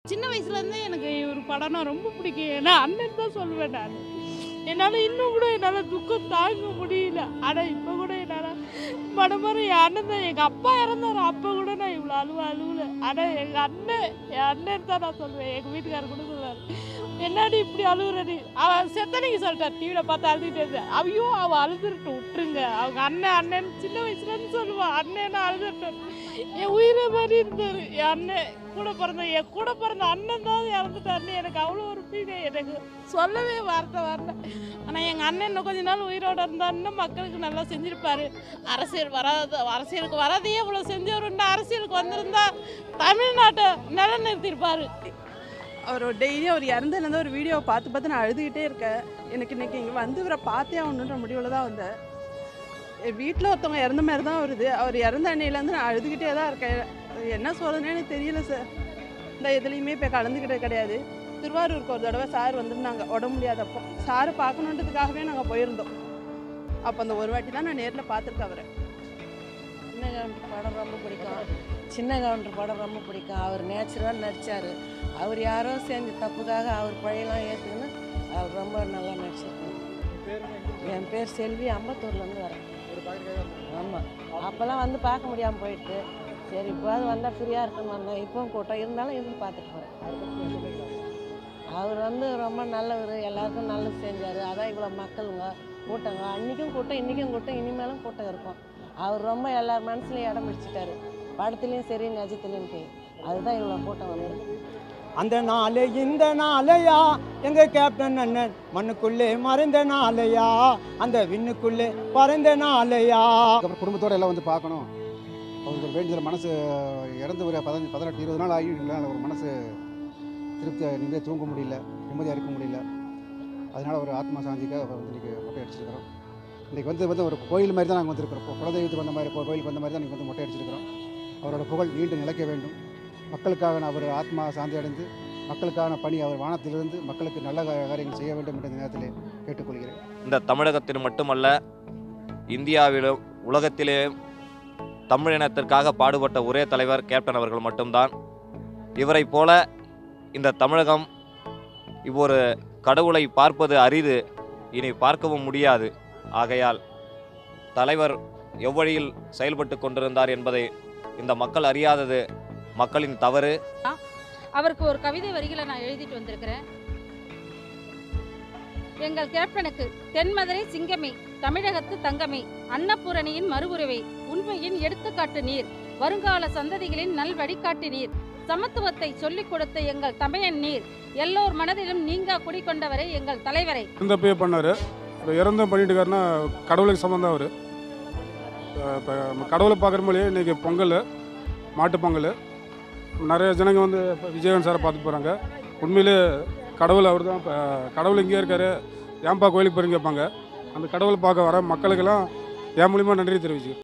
சின்ன வயசுலேருந்தே எனக்கு ஒரு படம்னா ரொம்ப பிடிக்கும் ஏன்னா அண்ணன் தான் சொல்லுவேன் நான் என்னால் இன்னும் கூட என்னால் துக்கம் தாங்க முடியல ஆனால் இப்போ கூட என்னால் மனமரம் என் அண்ணன் தான் எங்கள் அப்பா இறந்தாரு அப்போ கூட நான் இவ்வளோ அழுவ அழுவல ஆனால் எங்கள் அண்ணன் என் அண்ணன் தான் நான் சொல்லுவேன் எங்கள் வீட்டுக்காரர் கூட சொல்லுவார் என்னடி இப்படி அழுகுறடி அவன் செத்தனைக்கு சொல்லிட்டார் டிவியில் பார்த்து அழுதுகிட்டே இருந்தேன் ஐயோ அவள் அழுதுருட்டு விட்டுருங்க அவங்க அண்ணன் அண்ணன் சின்ன வயசுலேருந்து சொல்லுவான் அண்ணன் அழுதுட்டேன் என் உயிரை மாதிரி இருந்தார் என் அண்ணன் கூட பிறந்த என் கூட பிறந்த அண்ணன் தான் இறந்துட்டாருன்னு எனக்கு அவ்வளோ ஒரு ஃபீல் எனக்கு சொல்லவே வார்த்தை வரல ஆனால் எங்கள் அண்ணன் இன்னும் கொஞ்ச நாள் உயிரோட இருந்தாருன்னா மக்களுக்கு நல்லா செஞ்சுருப்பாரு அரசியல் வராத அரசியலுக்கு வராதையே இவ்வளோ செஞ்சவருன்னா அரசியலுக்கு வந்திருந்தா தமிழ்நாட்டை நிலைநிறுத்தியிருப்பாரு அவர் டெய்லியும் அவர் இறந்ததுலேருந்து ஒரு வீடியோவை பார்த்து பார்த்து நான் அழுதுகிட்டே இருக்கேன் எனக்கு இன்னைக்கு இங்கே வந்து இவரை பார்த்தே ஆகணுன்ற முடிவில் தான் வந்தேன் என் வீட்டில் ஒருத்தவங்க இறந்த மாதிரி தான் வருது அவர் இறந்த அன்னையிலேருந்து நான் அழுதுகிட்டே தான் இருக்கேன் என்ன சொல்கிறதுனே எனக்கு தெரியல சார் இந்த எதுலேயுமே இப்போ கலந்துக்கிட்டது கிடையாது திருவாரூருக்கு ஒரு தடவை சார் வந்திருந்தாங்க உடம்பு முடியாதப்போ சார் பார்க்கணுன்றதுக்காகவே நாங்கள் போயிருந்தோம் அப்போ அந்த ஒரு வாட்டி தான் நான் நேரில் பார்த்துருக்கேன் அவரை சின்ன கவுண்டர் படம் ரொம்ப பிடிக்கும் சின்ன கவுண்டர் படம் ரொம்ப பிடிக்கும் அவர் நேச்சுரலாக நடித்தார் அவர் யாரோ செஞ்ச தப்புக்காக அவர் பழையெல்லாம் ஏற்றுக்கின்னு அவர் ரொம்ப நல்லா நடிச்சிருக்காரு என் பேர் செல்வி அம்பத்தூர்லேருந்து வரேன் ஆமாம் அப்போல்லாம் வந்து பார்க்க முடியாமல் போயிட்டு சரி இப்போது வந்தால் ஃப்ரீயாக இருக்குன்னு வந்தேன் இப்போவும் கூட்டம் இருந்தாலும் இருந்து பார்த்துட்டு போகிறேன் அவர் வந்து ரொம்ப நல்லவர் எல்லாருக்கும் நல்லது செஞ்சார் அதான் இவ்வளோ மக்களுங்க கூட்டங்க அன்றைக்கும் கூட்டம் இன்றைக்கும் கூட்டம் இனிமேலும் கூட்டம் இருக்கும் அவர் ரொம்ப எல்லார் மனசுலையும் இடம் பிடிச்சிட்டாரு படத்துலையும் சரி நிஜத்துலையும் சரி அதுதான் இவ்வளோ கூட்டம் வந்து அந்த நாளே இந்த நாளையா எங்க கேப்டன் அண்ணன் மண்ணுக்குள்ளே மறைந்த நாளையா அந்த விண்ணுக்குள்ளே பறந்த நாளையா அப்புறம் குடும்பத்தோடு எல்லாம் வந்து பார்க்கணும் அவருக்கு ஒரு வேண்டியதில் மனசு இறந்து ஒரு பதினஞ்சு பதினெட்டு இருபது நாள் ஆகி இல்லை ஒரு மனசு திருப்தியாக நிம்மதியாக தூங்க முடியல நிம்மதியாக இருக்க முடியல அதனால் ஒரு ஆத்மா சாந்திக்காக அவர் வந்து இன்றைக்கி மொட்டை அடிச்சிருக்கிறோம் இன்றைக்கி வந்து வந்து ஒரு கோயில் மாதிரி தான் நாங்கள் வந்திருக்கிறோம் இப்போ குலதெய்வத்துக்கு வந்த மாதிரி இப்போ கோயிலுக்கு வந்த மாதிரி தான் இன்றைக்கி வந்து மொட்டை அடிச்சிருக்கிறோம் அவரோட புகழ் நீண்டு நிலைக்க வேண்டும் மக்களுக்காக அவர் ஆத்மா சாந்தி அடைந்து மக்களுக்கான பணி அவர் வானத்திலிருந்து மக்களுக்கு நல்ல காரியங்கள் செய்ய வேண்டும் என்ற இந்த நேரத்தில் கேட்டுக்கொள்கிறேன் இந்த தமிழகத்தில் மட்டுமல்ல இந்தியாவிலும் உலகத்திலே தமிழினத்திற்காக பாடுபட்ட ஒரே தலைவர் கேப்டன் அவர்கள் மட்டும்தான் இவரைப் போல இந்த தமிழகம் இவ்வொரு கடவுளை பார்ப்பது அரிது இனி பார்க்கவும் முடியாது ஆகையால் தலைவர் எவ்வழியில் செயல்பட்டு கொண்டிருந்தார் என்பதை இந்த மக்கள் அறியாதது மக்களின் தவறு அவருக்கு ஒரு கவிதை வரிகளை நான் எழுதிட்டு வந்திருக்கிறேன் எங்கள் கேப்டனுக்கு தென்மதுரை சிங்கமே தமிழகத்து தங்கமே அன்னபூரணியின் மறுவுருவை உண்மையின் எடுத்துக்காட்டு நீர் வருங்கால சந்ததிகளின் நல் வழிகாட்டு நீர் சமத்துவத்தை சொல்லிக் கொடுத்த எங்கள் தமையன் நீர் எல்லோர் மனதிலும் நீங்கா குடிக்கொண்டவரே எங்கள் தலைவரை இறந்தப்பே பண்ணார் இப்போ இறந்த பண்ணிட்டு இருக்காருன்னா கடவுளுக்கு சம்மந்தம் அவர் இப்போ கடவுளை பார்க்குற மொழியே இன்றைக்கி பொங்கல் மாட்டுப் பொங்கல் நிறைய ஜனங்க வந்து இப்போ விஜயகாந்த் சாரை பார்த்து போகிறாங்க உண்மையிலே கடவுள் அவர் தான் இப்போ கடவுள் இங்கே இருக்கார் ஏன்பா கோயிலுக்கு போகிறீங்க கேட்பாங்க அந்த கடவுளை பார்க்க வர மக்களுக்கெல்லாம் என் மூலிமா நன்றி தெரிவிச்சு